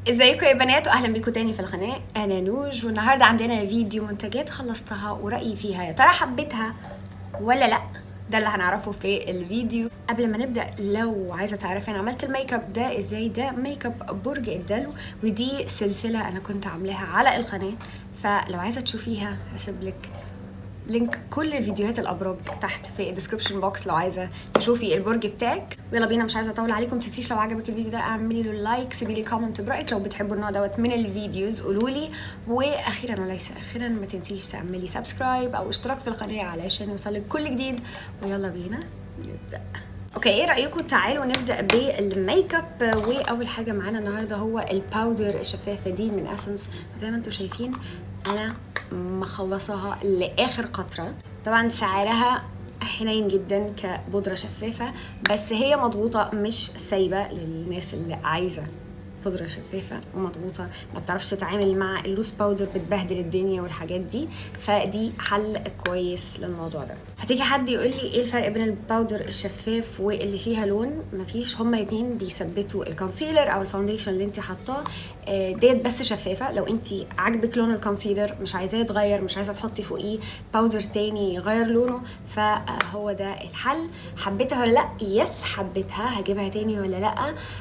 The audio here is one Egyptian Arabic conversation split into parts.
ازيكم يا بنات واهلا بيكم تاني في القناه انا نوج والنهارده عندنا فيديو منتجات خلصتها ورايي فيها يا ترى حبيتها ولا لا ده اللي هنعرفه في الفيديو قبل ما نبدا لو عايزه تعرفي انا عملت الميك اب ده ازاي ده ميك اب برج الدلو ودي سلسله انا كنت عاملاها على القناه فلو عايزه تشوفيها هسيب لك لينك كل فيديوهات الابراج تحت في الديسكربشن بوكس لو عايزه تشوفي البرج بتاعك ويلا بينا مش عايزه اطول عليكم تنسيش لو عجبك الفيديو ده اعملي له لايك سيبي لي كومنت برايك لو بتحبوا النوع دوت من الفيديوز قولوا لي واخيرا وليس اخيرا ما تنسيش تعملي سبسكرايب او اشتراك في القناه علشان يوصلك كل جديد ويلا بينا نبدا اوكي ايه رايكم تعالوا نبدا بالميك اب واول حاجه معانا النهارده هو الباودر الشفافه دي من اسنس زي ما انتم شايفين انا مخلصاها لاخر قطره طبعا سعرها حنين جدا كبودره شفافه بس هي مضغوطه مش سايبه للناس اللي عايزه بودره شفافه ومضغوطه ما بتعرفش تتعامل مع اللوس باودر بتبهدل الدنيا والحاجات دي فدي حل كويس للموضوع ده هتيجي حد يقول لي ايه الفرق بين الباودر الشفاف واللي فيها لون مفيش هما اتنين بيثبتوا الكونسيلر او الفاونديشن اللي انت حاطاه ديت بس شفافه لو انت عاجبك لون الكونسيلر مش عايزاه يتغير مش عايزه تحطي فوقيه باودر تاني يغير لونه فهو ده الحل حبيتها ولا لا يس حبيتها هجيبها تاني ولا لا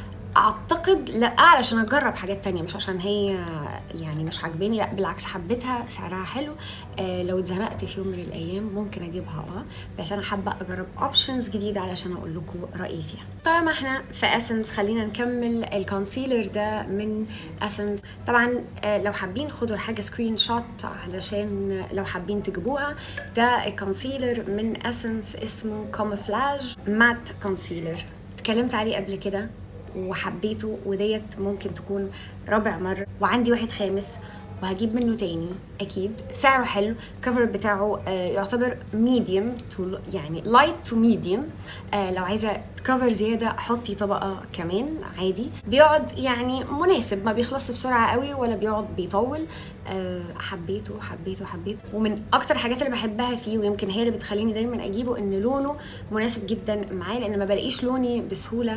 اعتقد لا علشان اجرب حاجات تانية مش عشان هي يعني مش عاجباني لا بالعكس حبيتها سعرها حلو آه لو اتزنقت في يوم من الايام ممكن اجيبها اه بس انا حابه اجرب اوبشنز جديده علشان اقول لكم رايي فيها طالما احنا في اسنس خلينا نكمل الكونسيلر ده من اسنس طبعا آه لو حابين خدوا الحاجه سكرين شوت علشان لو حابين تجيبوها ده الكونسيلر من اسنس اسمه كومفلاج مات كونسيلر اتكلمت عليه قبل كده وحبيته وديت ممكن تكون رابع مرة وعندي واحد خامس وهجيب منه تاني اكيد سعره حلو الكفر بتاعه آه يعتبر ميديوم تو يعني لايت تو ميديوم لو عايزه كفر زياده حطي طبقه كمان عادي بيقعد يعني مناسب ما بيخلصش بسرعه قوي ولا بيقعد بيطول أه حبيته حبيته حبيته ومن اكتر الحاجات اللي بحبها فيه ويمكن هي اللي بتخليني دايما اجيبه ان لونه مناسب جدا معايا لان ما بلاقيش لوني بسهوله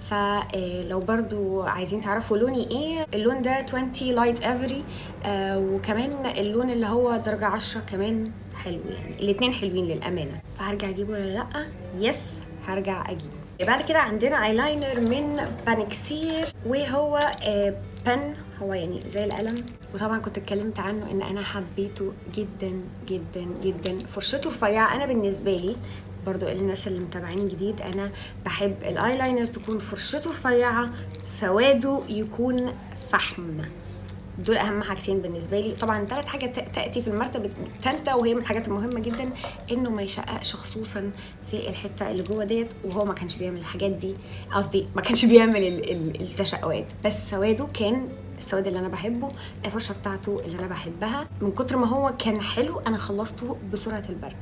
فلو برضو عايزين تعرفوا لوني ايه اللون ده 20 لايت افري أه وكمان اللون اللي هو درجه 10 كمان حلو يعني الاتنين حلوين للامانه فهرجع اجيبه ولا لا يس هرجع اجيبه بعد كده عندنا ايلاينر من بانكسير وهو آه بن هو يعني زي القلم وطبعا كنت اتكلمت عنه ان انا حبيته جدا جدا جدا فرشته رفيعه انا بالنسبه لي برضو الناس اللي متابعيني جديد انا بحب الايلاينر تكون فرشته رفيعه سواده يكون فحم دول اهم حاجتين بالنسبه لي طبعا ثالث حاجه تاتي في المرتبه الثالثه وهي من الحاجات المهمه جدا انه ما يشققش خصوصا في الحته اللي جوه ديت وهو ما كانش بيعمل الحاجات دي قصدي ما كانش بيعمل التشققات بس سواده كان السواد اللي انا بحبه الفرشه بتاعته اللي انا بحبها من كتر ما هو كان حلو انا خلصته بسرعه البرق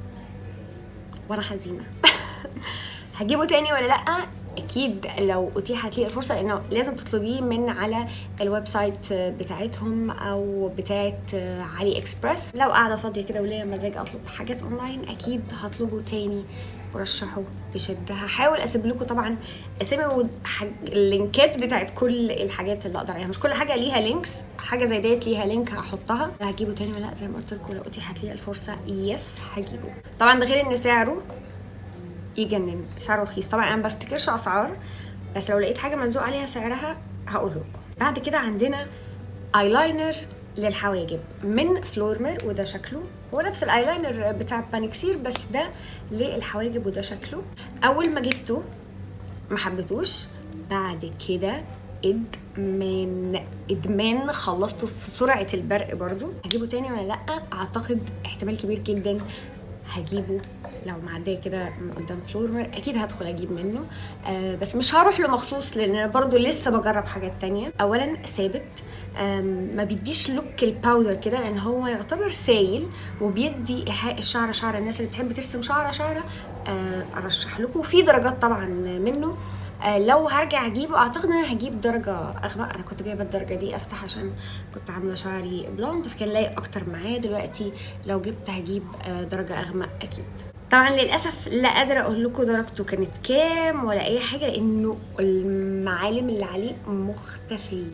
وانا حزينه هجيبه تاني ولا لا اكيد لو اتيحت لي الفرصه لانه لازم تطلبيه من على الويب سايت بتاعتهم او بتاعه علي اكسبرس لو قاعده فاضيه كده وليا مزاج اطلب حاجات اونلاين اكيد هطلبه تاني ورشحه بشده هحاول اسيب لكم طبعا اسامي اللينكات بتاعت كل الحاجات اللي اقدر عليها مش كل حاجه ليها لينكس حاجه زي ديت ليها لينك هحطها هجيبه تاني ولا لا زي ما قلت لكم لو اتيحت لي الفرصه يس هجيبه طبعا ده غير ان سعره يجنن سعره رخيص طبعا انا ما بفتكرش اسعار بس لو لقيت حاجه ملزوق عليها سعرها هقول لكم بعد كده عندنا ايلاينر للحواجب من فلورمر وده شكله هو نفس الايلاينر بتاع بانكسير بس ده للحواجب وده شكله اول ما جبته ما حبيتوش بعد كده ادمان ادمان خلصته في سرعه البرق برضو هجيبه تاني ولا لا اعتقد احتمال كبير جدا هجيبه لو معديه كده من قدام فلورمر اكيد هدخل اجيب منه آه بس مش هروح له مخصوص لان انا برضو لسه بجرب حاجات تانية اولا ثابت ما بيديش لوك الباودر كده لان هو يعتبر سايل وبيدي ايحاء الشعر شعر الناس اللي بتحب ترسم شعره شعره آه ارشح لكم في درجات طبعا منه آه لو هرجع اجيبه اعتقد ان انا هجيب درجه اغمق انا كنت جايبه الدرجه دي افتح عشان كنت عامله شعري بلوند فكان لايق اكتر معايا دلوقتي لو جبت هجيب آه درجه اغمق اكيد طبعا للاسف لا قادره اقول لكم درجته كانت كام ولا اي حاجه لانه المعالم اللي عليه مختفيه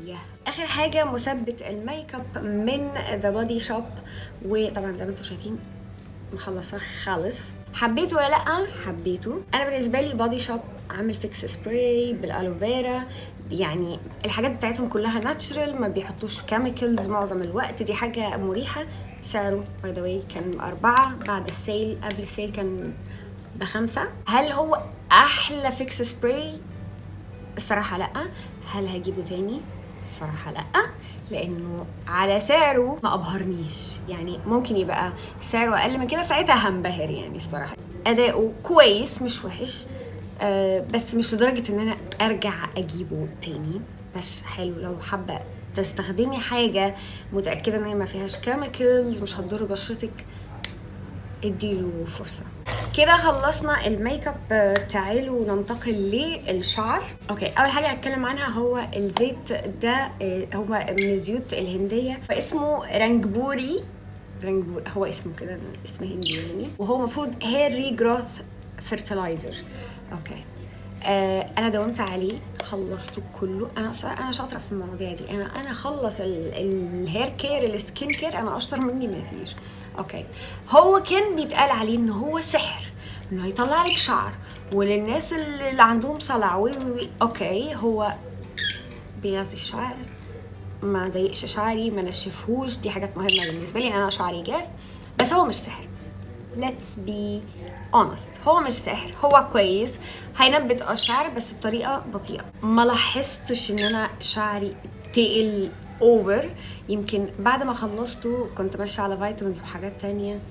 اخر حاجه مثبت الميك اب من ذا بودي شوب وطبعا زي ما انتم شايفين مخلصاه خالص حبيته ولا لا حبيته انا بالنسبه لي بودي شوب عامل فيكس سبراي بالالوفيرا يعني الحاجات بتاعتهم كلها ناتشرال ما بيحطوش كيميكلز معظم الوقت دي حاجه مريحه سعره باي ذا واي كان أربعة بعد السيل قبل السيل كان بخمسة هل هو أحلى فيكس سبراي الصراحة لأ هل هجيبه تاني الصراحة لأ لأنه على سعره ما أبهرنيش يعني ممكن يبقى سعره أقل من كده ساعتها هنبهر يعني الصراحة أداؤه كويس مش وحش آه بس مش لدرجة إن أنا أرجع أجيبه تاني بس حلو لو حابة تستخدمي حاجة متأكدة إن هي ما فيهاش كيميكلز مش هتضر بشرتك اديله فرصة كده خلصنا الميك اب تعالوا ننتقل للشعر اوكي اول حاجه هتكلم عنها هو الزيت ده هو من الزيوت الهنديه واسمه رنجبوري رنجبور هو اسمه كده اسم هندي يعني وهو المفروض هير ري جروث فيرتلايزر اوكي آه انا داومت عليه خلصته كله انا انا شاطره في المواضيع دي انا انا اخلص الهير كير السكين كير انا اشطر مني ما فيش اوكي هو كان بيتقال عليه ان هو سحر انه هيطلع لك شعر وللناس اللي عندهم صلع وي وي اوكي هو بيغذي الشعر ما ضايقش شعري ما نشفهوش دي حاجات مهمه بالنسبه لي انا شعري جاف بس هو مش سحر let's be honest هو مش سحر هو كويس هينبت اه الشعر بس بطريقه بطيئه ما لاحظتش ان انا شعري تقل اوفر يمكن بعد ما خلصته كنت ماشيه على فيتامينز وحاجات تانية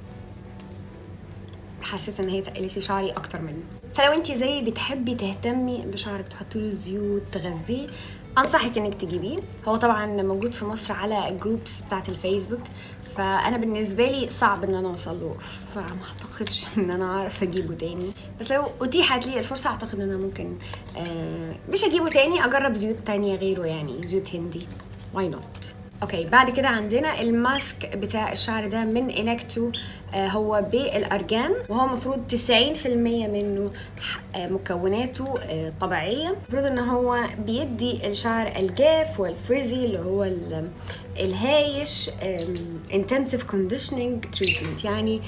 حسيت ان هي تقلت لي شعري اكتر منه فلو انت زيي بتحبي تهتمي بشعرك تحطي له زيوت تغذيه انصحك انك تجيبيه هو طبعا موجود في مصر على الجروبس بتاعت الفيسبوك فانا بالنسبه لي صعب ان انا اوصل له فما اعتقدش ان انا اعرف اجيبه تاني بس لو اتيحت لي الفرصه اعتقد ان انا ممكن آه مش اجيبه تاني اجرب زيوت تانية غيره يعني زيوت هندي واي نوت اوكي بعد كده عندنا الماسك بتاع الشعر ده من انكتو آه هو بالارجان وهو المفروض 90% منه آه مكوناته آه طبيعيه المفروض ان هو بيدي الشعر الجاف والفريزي اللي هو الهايش انتنسيف كونديشننج تريتمنت يعني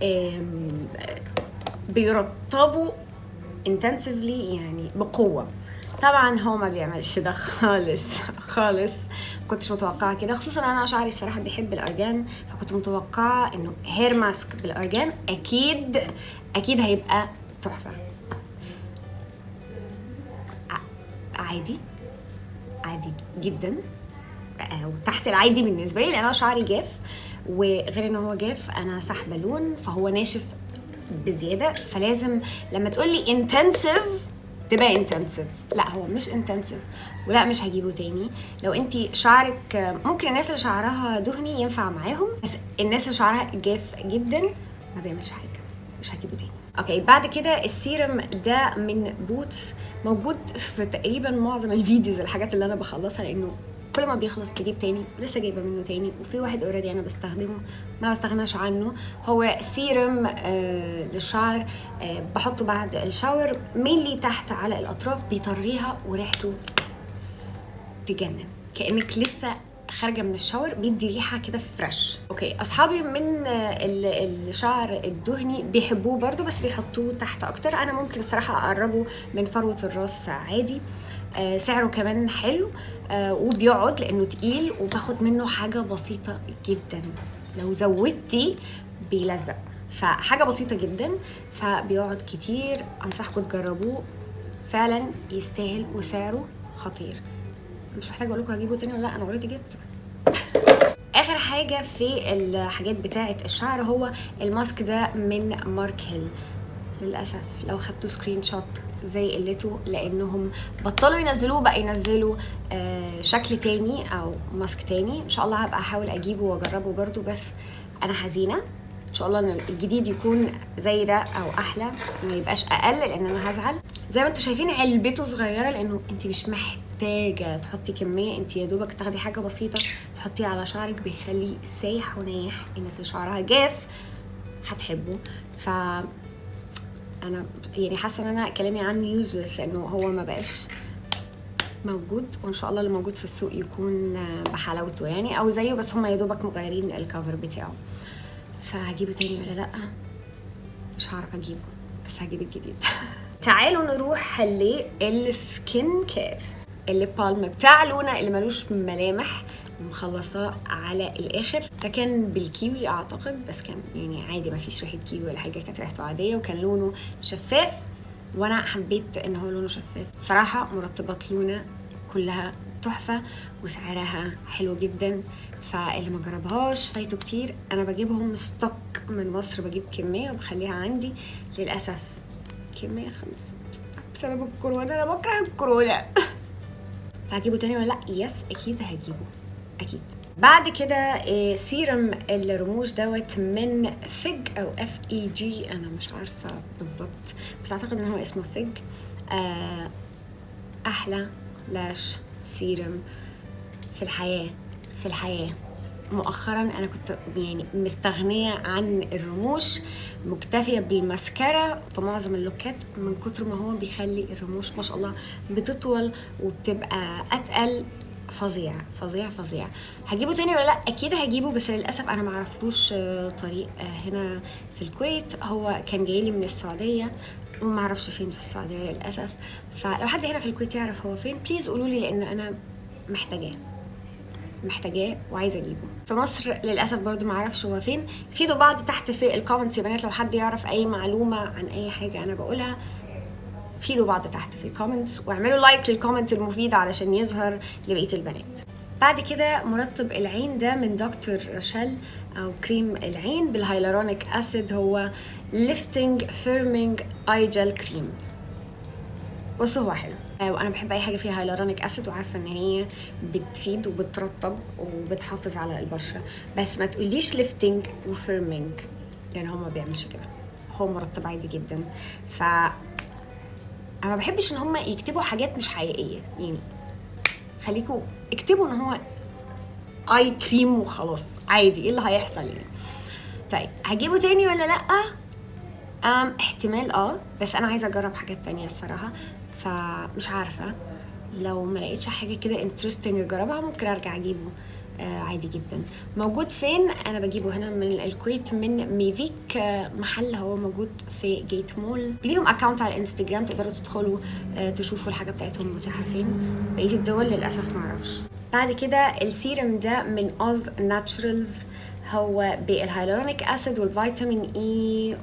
بيرطبوا انتنسفلي يعني بقوه طبعا هو ما بيعملش ده خالص خالص كنتش متوقعه كده خصوصا انا شعري الصراحه بيحب الارجان فكنت متوقعه انه هير ماسك بالارجان اكيد اكيد هيبقى تحفه عادي عادي جدا وتحت العادي بالنسبه لي لان انا شعري جاف وغير ان هو جاف انا سحبه لون فهو ناشف بزياده فلازم لما تقولي انتنسيف تبقى انتنسيف لا هو مش انتنسيف ولا مش هجيبه تاني لو انت شعرك ممكن الناس اللي شعرها دهني ينفع معاهم بس الناس اللي شعرها جاف جدا ما بيعملش حاجه مش هجيبه تاني اوكي بعد كده السيرم ده من بوتس موجود في تقريبا معظم الفيديوز الحاجات اللي انا بخلصها لانه كل ما بيخلص بجيب تاني ولسه جايبه منه تاني وفي واحد اوريدي انا بستخدمه ما بستغناش عنه هو سيرم آه للشعر آه بحطه بعد الشاور مينلي تحت على الاطراف بيطريها وريحته تجنن كانك لسه خارجه من الشاور بيدي ريحه كده فريش اوكي اصحابي من الشعر الدهني بيحبوه برضو بس بيحطوه تحت اكتر انا ممكن الصراحه اقربه من فروه الراس عادي آه سعره كمان حلو آه وبيقعد لانه تقيل وباخد منه حاجه بسيطه جدا لو زودتي بيلزق فحاجه بسيطه جدا فبيقعد كتير انصحكم تجربوه فعلا يستاهل وسعره خطير مش محتاجه اقول لكم هجيبه تاني ولا لا انا اوريدي جبته اخر حاجه في الحاجات بتاعه الشعر هو الماسك ده من مارك هيل للاسف لو خدتوا سكرين شوت زي قلته لانهم بطلوا ينزلوه بقى ينزلوا آه شكل تاني او ماسك تاني ان شاء الله هبقى احاول اجيبه واجربه برده بس انا حزينه ان شاء الله ان الجديد يكون زي ده او احلى ما يبقاش اقل لان انا هزعل زي ما انتم شايفين علبته صغيره لانه انت مش محتاجه تحطي كميه انت يا دوبك تاخدي حاجه بسيطه تحطيها على شعرك بيخليه سايح ونايح الناس اللي شعرها جاف هتحبه ف انا يعني حاسه ان انا كلامي عنه يوزلس لانه هو ما بقاش موجود وان شاء الله اللي موجود في السوق يكون آه، بحلاوته يعني او زيه بس هم يا دوبك مغيرين الكفر بتاعه فهجيبه تاني ولا لا مش هعرف اجيبه بس هجيب الجديد تعالوا نروح للسكين كير الليب بالم بتاع لونا اللي ملوش ملامح مخلصاه على الاخر ده كان بالكيوي اعتقد بس كان يعني عادي ما فيش ريحه كيوي ولا حاجه كانت ريحته عاديه وكان لونه شفاف وانا حبيت ان هو لونه شفاف صراحه مرطبات لونا كلها تحفه وسعرها حلو جدا فاللي ما جربهاش فايته كتير انا بجيبهم ستوك من مصر بجيب كميه وبخليها عندي للاسف كميه خلصت بسبب الكورونا انا بكره الكورونا فهجيبه تاني ولا لا يس اكيد هجيبه اكيد بعد كده آه، سيرم الرموش دوت من فيج او اف اي جي انا مش عارفه بالظبط بس اعتقد ان هو اسمه فيج آه، احلى لاش سيرم في الحياه في الحياه مؤخرا انا كنت يعني مستغنيه عن الرموش مكتفيه بالماسكارا في معظم اللوكات من كتر ما هو بيخلي الرموش ما شاء الله بتطول وبتبقى اتقل فظيع فظيع فظيع هجيبه تاني ولا لا اكيد هجيبه بس للاسف انا ما عرفتوش آه، طريق آه، هنا في الكويت هو كان جاي لي من السعوديه وما اعرفش فين في السعوديه للاسف فلو حد هنا في الكويت يعرف هو فين بليز قولوا لي لان انا محتاجاه محتاجاه وعايزه اجيبه في مصر للاسف برضو ما اعرفش هو فين فيدوا بعض تحت في الكومنتس يا بنات لو حد يعرف اي معلومه عن اي حاجه انا بقولها فيدوا بعض تحت في الكومنتس واعملوا لايك للكومنت المفيد علشان يظهر لبقيه البنات بعد كده مرطب العين ده من دكتور رشل او كريم العين بالهايلورونيك اسيد هو ليفتنج فيرمينج اي جل كريم بصوا هو حلو آه، وانا بحب اي حاجه فيها هايلورونيك اسيد وعارفه ان هي بتفيد وبترطب وبتحافظ على البشره بس ما تقوليش ليفتنج وفيرمينج لان هو ما بيعملش كده هو مرطب عادي جدا ف انا ما بحبش ان هم يكتبوا حاجات مش حقيقيه يعني خليكوا اكتبوا ان هو اي كريم وخلاص عادي ايه اللي هيحصل يعني طيب هجيبه تاني ولا لا أم احتمال اه بس انا عايزه اجرب حاجات تانية الصراحه فمش عارفه لو ما لقيتش حاجه كده انترستنج اجربها ممكن ارجع اجيبه آه عادي جدا موجود فين انا بجيبه هنا من الكويت من ميفيك آه محل هو موجود في جيت مول ليهم اكونت على الانستجرام تقدروا تدخلوا آه تشوفوا الحاجه بتاعتهم متاحه فين بقيه الدول للاسف ما اعرفش بعد كده السيرم ده من اوز ناتشرالز هو بالهيالورونيك اسيد والفيتامين اي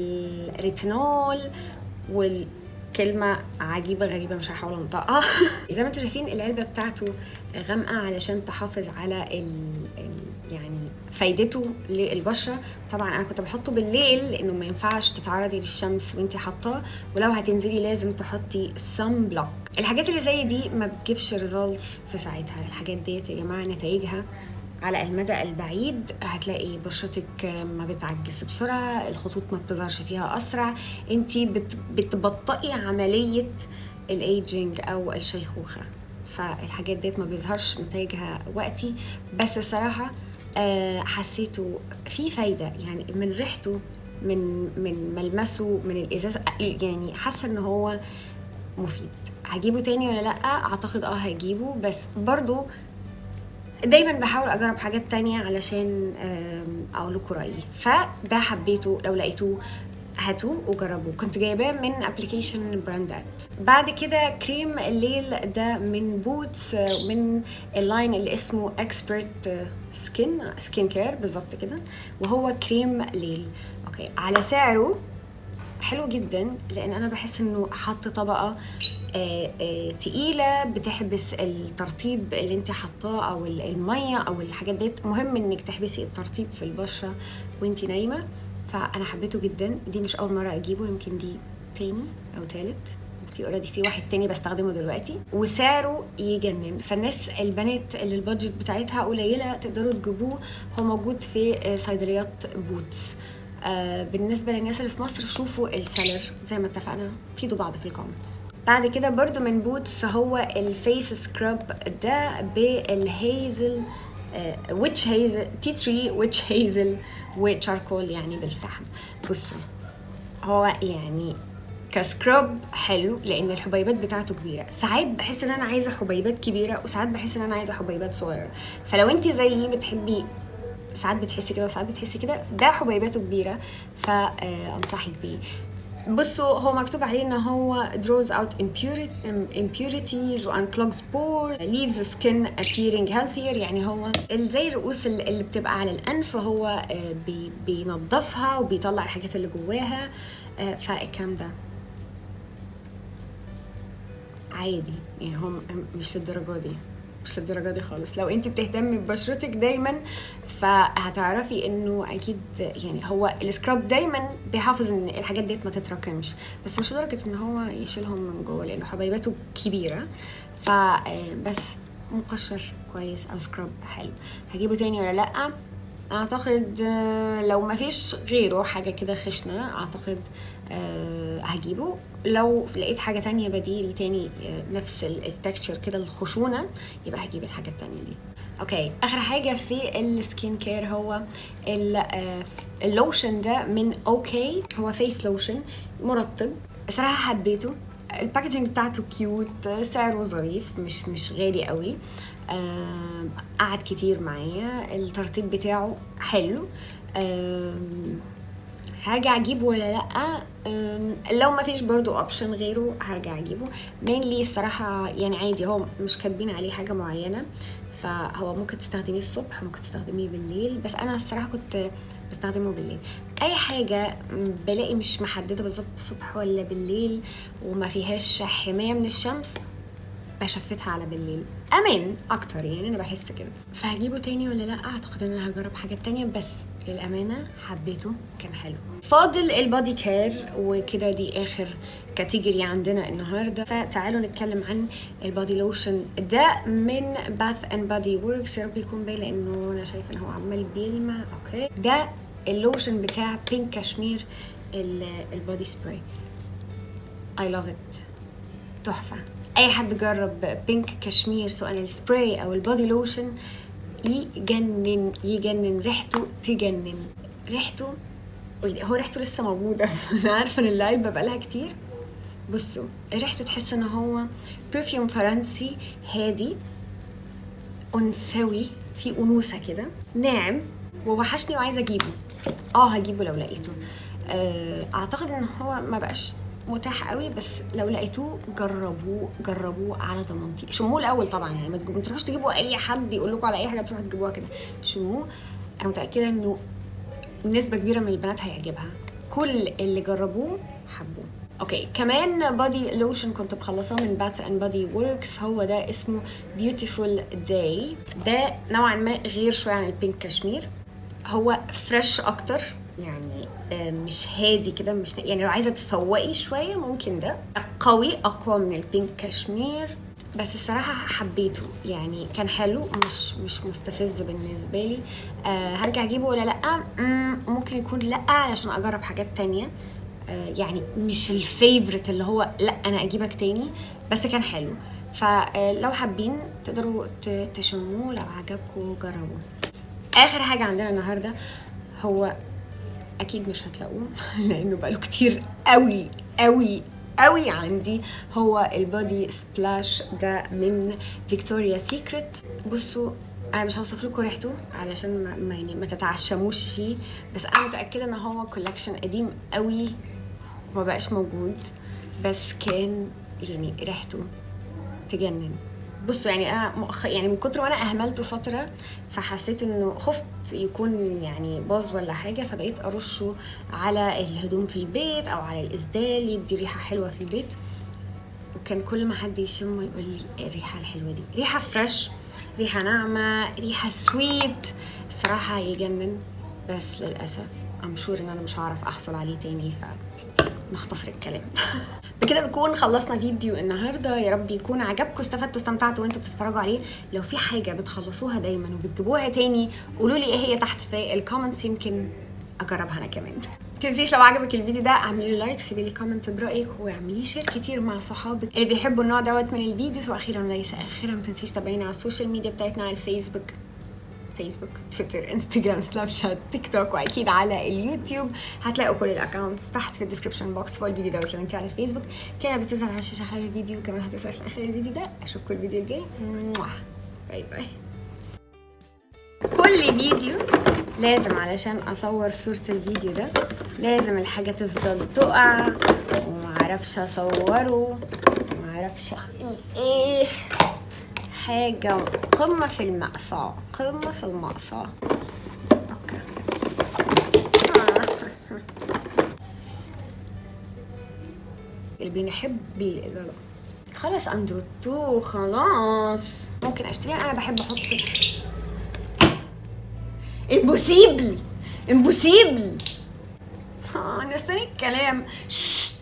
والريتينول وال كلمة عجيبة غريبة مش هحاول انطقها زي ما انتم شايفين العلبة بتاعته غامقة علشان تحافظ على ال... ال... يعني فايدته للبشرة طبعا انا كنت بحطه بالليل لانه ما ينفعش تتعرضي للشمس وانتي حاطاه ولو هتنزلي لازم تحطي سن بلوك الحاجات اللي زي دي ما بتجيبش ريزلتس في ساعتها الحاجات ديت يا جماعة نتائجها على المدى البعيد هتلاقي بشرتك ما بتعجز بسرعة الخطوط ما بتظهرش فيها أسرع انتي بت بتبطئي عملية الايجينج أو الشيخوخة فالحاجات ديت ما بيظهرش نتائجها وقتي بس الصراحة آه، حسيته في فايدة يعني من ريحته من من ملمسه من الإزاز يعني حاسة إن هو مفيد هجيبه تاني ولا لأ أعتقد اه هجيبه بس برضو دايما بحاول اجرب حاجات تانية علشان آم، اقول لكم رايي فده حبيته لو لقيتوه هاتوه وجربوه كنت جايباه من ابلكيشن براندات بعد كده كريم الليل ده من بوتس آه، من اللاين اللي اسمه اكسبرت سكين سكين كير بالظبط كده وهو كريم ليل اوكي على سعره حلو جدا لان انا بحس انه حط طبقه آه، آه، تقيله بتحبس الترطيب اللي انت حطاه او ال- الميه او الحاجات ديت مهم انك تحبسي الترطيب في البشره وانت نايمه فانا حبيته جدا دي مش اول مره اجيبه يمكن دي تاني او تالت في اوريدي في واحد تاني بستخدمه دلوقتي وسعره يجنن فالناس البنات اللي البادجت بتاعتها قليله تقدروا تجيبوه هو موجود في آه، صيدليات بوتس آه، بالنسبة للناس اللي في مصر شوفوا السيلر زي ما اتفقنا فيدوا بعض في الكومنتس بعد كده برضو من بوتس هو الفيس سكراب ده بالهيزل ويتش هيزل تي تري ويتش هيزل وتشاركول يعني بالفحم بصوا هو يعني كسكراب حلو لان الحبيبات بتاعته كبيره ساعات بحس ان انا عايزه حبيبات كبيره وساعات بحس ان انا عايزه حبيبات صغيره فلو انت زيي بتحبي ساعات بتحسي كده وساعات بتحسي كده ده حبيباته كبيره فانصحك بيه بصوا هو مكتوب عليه ان هو draws out impurity- um, impurities و unclogs pores leaves the skin appearing healthier يعني هو ال- زي الرؤوس اللي اللي بتبقى على الانف هو آه، بي- بينظفها وبيطلع الحاجات اللي جواها آه، فالكلام ده عادي يعني هم مش للدرجه دي مش للدرجه دي خالص لو انت بتهتمي ببشرتك دايما فهتعرفي انه اكيد يعني هو السكراب دايما بيحافظ ان الحاجات ديت ما تتراكمش بس مش لدرجه ان هو يشيلهم من جوه لانه حبيباته كبيره فبس مقشر كويس او سكراب حلو هجيبه تاني ولا لا اعتقد آه، لو ما فيش غيره حاجه كده خشنه اعتقد آه، هجيبه لو لقيت حاجه تانية بديل تاني آه، نفس التكتشر كده الخشونه يبقى هجيب الحاجه التانية دي اوكي اخر حاجه في السكين كير هو ال- آه، اللوشن ده من اوكي هو فيس لوشن مرطب صراحه حبيته الباكجينج بتاعته كيوت سعره ظريف مش مش غالي قوي آم، قعد كتير معايا الترطيب بتاعه حلو آم، هرجع اجيبه ولا لا أم، لو ما فيش برضو اوبشن غيره هرجع اجيبه مينلي الصراحه يعني عادي هو مش كاتبين عليه حاجه معينه فهو ممكن تستخدميه الصبح ممكن تستخدميه بالليل بس انا الصراحه كنت بستخدمه بالليل اي حاجه م، بلاقي مش محدده بالظبط الصبح ولا بالليل وما فيهاش حمايه من الشمس بشفتها على بالليل امان اكتر يعني انا بحس كده فهجيبه تاني ولا لا اعتقد ان انا هجرب حاجات تانية بس للامانه حبيته كان حلو فاضل البادي كير وكده دي اخر كاتيجوري عندنا النهارده فتعالوا نتكلم عن البادي لوشن ده من باث اند بادي وركس يا رب يكون باين لانه انا شايفه ان هو عمال بيلمع اوكي ده اللوشن بتاع بينك كاشمير ال- البادي سبراي I love it تحفة أي حد جرب بينك كشمير سواء السبراي أو البودي لوشن يجنن يجنن ريحته تجنن ريحته هو ريحته لسه موجودة أنا عارفة إن العلبة بقالها كتير بصوا ريحته تحس إن هو برفيوم فرنسي هادي أنثوي في أنوثة كده ناعم ووحشني وعايزة أجيبه اه هجيبه لو لقيته آه، اعتقد ان هو ما بقاش متاح قوي بس لو لقيتوه جربوه جربوه على ضمانتي شموه الاول طبعا يعني ما تجيبوا- ما تروحوش تجيبوا اي حد يقول لكم على اي حاجه تروحوا تجيبوها كده شموه انا متاكده انه نسبه كبيره من البنات هيعجبها كل اللي جربوه حبوه اوكي كمان بادي لوشن كنت مخلصاه من باث اند بادي وركس هو ده اسمه بيوتيفول داي ده نوعا ما غير شويه عن البينك كاشمير هو فريش اكتر يعني آه، مش هادي كده مش يعني لو عايزه تفوقي شويه ممكن ده قوي اقوى من البينك كاشمير بس الصراحة حبيته يعني كان حلو مش مش مستفز بالنسبة لي آه هرجع اجيبه ولا لأ مم، ممكن يكون لأ علشان اجرب حاجات تانية آه يعني مش الفيفورت اللي هو لأ انا اجيبك تاني بس كان حلو فلو حابين تقدروا ت- تشموه لو عجبكم جربوه اخر حاجه عندنا النهارده هو اكيد مش هتلاقوه لانه بقاله كتير قوي قوي قوي عندي هو البودي سبلاش ده من فيكتوريا سيكريت بصوا انا مش هوصف لكم ريحته علشان ما, ما يعني ما تتعشموش فيه بس انا متاكده ان هو كولكشن قديم قوي وما بقاش موجود بس كان يعني ريحته تجنن بصوا يعني انا مؤخ... يعني من كتر ما انا اهملته فتره فحسيت انه خفت يكون يعني باظ ولا حاجه فبقيت ارشه على الهدوم في البيت او على الاسدال يدي ريحه حلوه في البيت وكان كل ما حد يشمه يقول لي إيه الريحه الحلوه دي ريحه فريش ريحه ناعمه ريحه سويت صراحه يجنن بس للاسف ام شور ان انا مش هعرف احصل عليه تاني ف نختصر الكلام بكده نكون خلصنا فيديو النهارده يا رب يكون عجبكم استفدتوا استمتعتوا وانتوا بتتفرجوا عليه لو في حاجه بتخلصوها دايما وبتجيبوها تاني قولوا لي ايه هي تحت في الكومنتس يمكن اجربها انا كمان تنسيش لو عجبك الفيديو ده اعملي له لايك سيبي لي كومنت برايك واعمليه شير كتير مع صحابك اللي بيحبوا النوع دوت من الفيديوز واخيرا وليس اخيرا ما تنسيش تابعينا على السوشيال ميديا بتاعتنا على الفيسبوك فيسبوك تويتر انستجرام سناب شات تيك توك واكيد على اليوتيوب هتلاقوا كل الاكونتس تحت في الديسكربشن بوكس فوق الفيديو دوت لو انت على الفيسبوك كده بتظهر على الشاشه خلال الفيديو كمان هتظهر في اخر الفيديو ده اشوفكم الفيديو الجاي باي باي كل فيديو لازم علشان اصور صورة الفيديو ده لازم الحاجة تفضل تقع ومعرفش اصوره ومعرفش اعمل ايه حاجة قمة في المأساة قمة في المأساة اوكي اللي بيحب الإضاءة خلاص اندروتو خلاص ممكن اشتريها انا بحب احط امبوسيبل امبوسيبل اه نساني الكلام شت.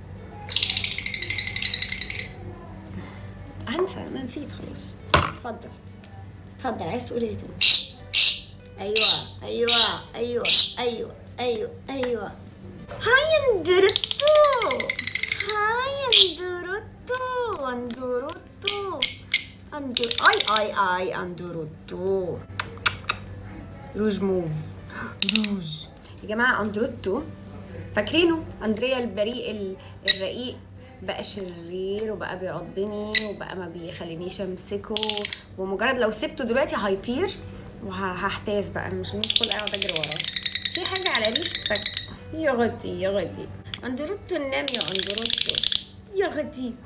انسى انا نسيت خلاص اتفضل اتفضل عايز تقول ايه تاني ايوه ايوه ايوه ايوه ايوه ايوه هاي اندرتو هاي اندرتو اندرتو اندر اي اي اي اندرتو روج موف روج يا جماعه اندروتو فاكرينه اندريا البريء ال- الرقيق بقى شرير وبقى بيعضني وبقى ما بيخلينيش امسكه ومجرد لو سبته دلوقتي هيطير وهحتاس بقى أنا مش مش كل اقعد اجري وراه في حاجه على ريشتك يا غدي يا غدي اندروتو نام يا اندروتو يا غدي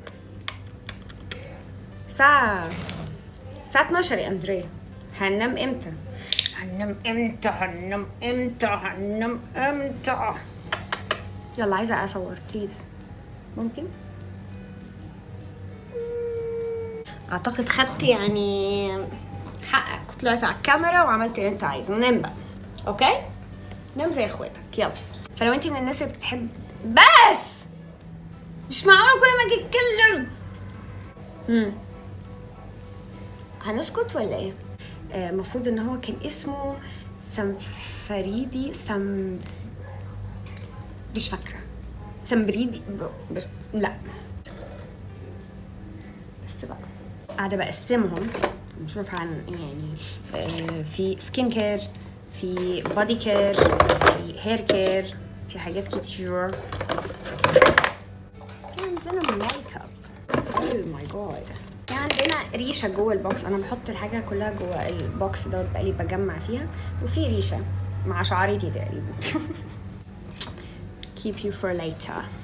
الساعة الساعة 12 يا اندريا هننام امتى؟ هننام امتى هننام امتى هننام امتى يلا عايزة اصور بليز ممكن؟ اعتقد خدت يعني حقك طلعت على الكاميرا وعملت اللي انت عايزه نام بقى اوكي؟ نام زي اخواتك يلا فلو انت من الناس اللي بتحب بس مش معقول كل ما اجي اتكلم امم هنسكت ولا ايه؟ المفروض ان هو كان اسمه سنفريدي سم مش فاكرة سمبريدي ب... بش... لا بس بقى قاعدة بقسمهم نشوف عن يعني آه، في سكين كير في بودي كير في هير كير في حاجات كتير في عندنا ميك اب اوه ماي جاد في عندنا ريشه جوه البوكس انا بحط الحاجه كلها جوه البوكس دوت بقالي بجمع فيها وفي ريشه مع شعريتي تقريبا keep you for later